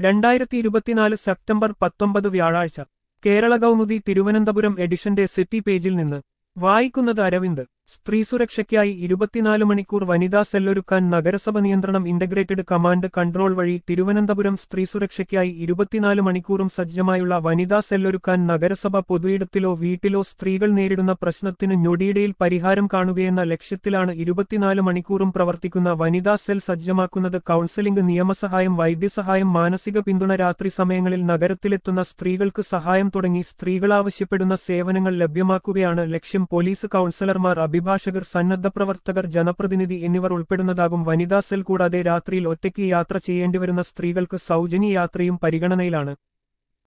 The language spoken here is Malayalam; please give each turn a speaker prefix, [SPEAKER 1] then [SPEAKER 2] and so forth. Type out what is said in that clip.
[SPEAKER 1] രണ്ടായിരത്തി ഇരുപത്തിനാല് സെപ്റ്റംബർ പത്തൊമ്പത് വ്യാഴാഴ്ച കേരള കൗമുദി തിരുവനന്തപുരം എഡിഷന്റെ സിറ്റി പേജിൽ നിന്ന് വായിക്കുന്നത് അരവിന്ദ് സ്ത്രീ സുരക്ഷയ്ക്കായി ഇരുപത്തിനാല് മണിക്കൂർ വനിതാ സെല്ലൊരുക്കാൻ നഗരസഭ നിയന്ത്രണം ഇന്റഗ്രേറ്റഡ് കമാൻഡ് കൺട്രോൾ വഴി തിരുവനന്തപുരം സ്ത്രീ സുരക്ഷയ്ക്കായി ഇരുപത്തിനാല് മണിക്കൂറും സജ്ജമായുള്ള വനിതാ സെല്ലൊരുക്കാൻ നഗരസഭ പൊതുയിടത്തിലോ വീട്ടിലോ സ്ത്രീകൾ നേരിടുന്ന പ്രശ്നത്തിന് ഞൊടിയിടയിൽ പരിഹാരം കാണുകയെന്ന ലക്ഷ്യത്തിലാണ് ഇരുപത്തിനാല് മണിക്കൂറും പ്രവർത്തിക്കുന്ന വനിതാ സെൽ സജ്ജമാക്കുന്നത് കൌൺസിലിംഗ് നിയമസഹായം വൈദ്യസഹായം മാനസിക പിന്തുണ രാത്രി സമയങ്ങളിൽ നഗരത്തിലെത്തുന്ന സ്ത്രീകൾക്ക് സഹായം തുടങ്ങി സ്ത്രീകൾ ആവശ്യപ്പെടുന്ന സേവനങ്ങൾ ലഭ്യമാക്കുകയാണ് ലക്ഷ്യം പോലീസ് കൌൺസിലർമാർ അഭിഭാഷകർ സന്നദ്ധ പ്രവർത്തകർ ജനപ്രതിനിധി എന്നിവർ ഉൾപ്പെടുന്നതാകും വനിതാ സെൽ കൂടാതെ രാത്രിയിൽ ഒറ്റയ്ക്ക് യാത്ര ചെയ്യേണ്ടിവരുന്ന സ്ത്രീകൾക്ക് സൗജന്യ യാത്രയും പരിഗണനയിലാണ്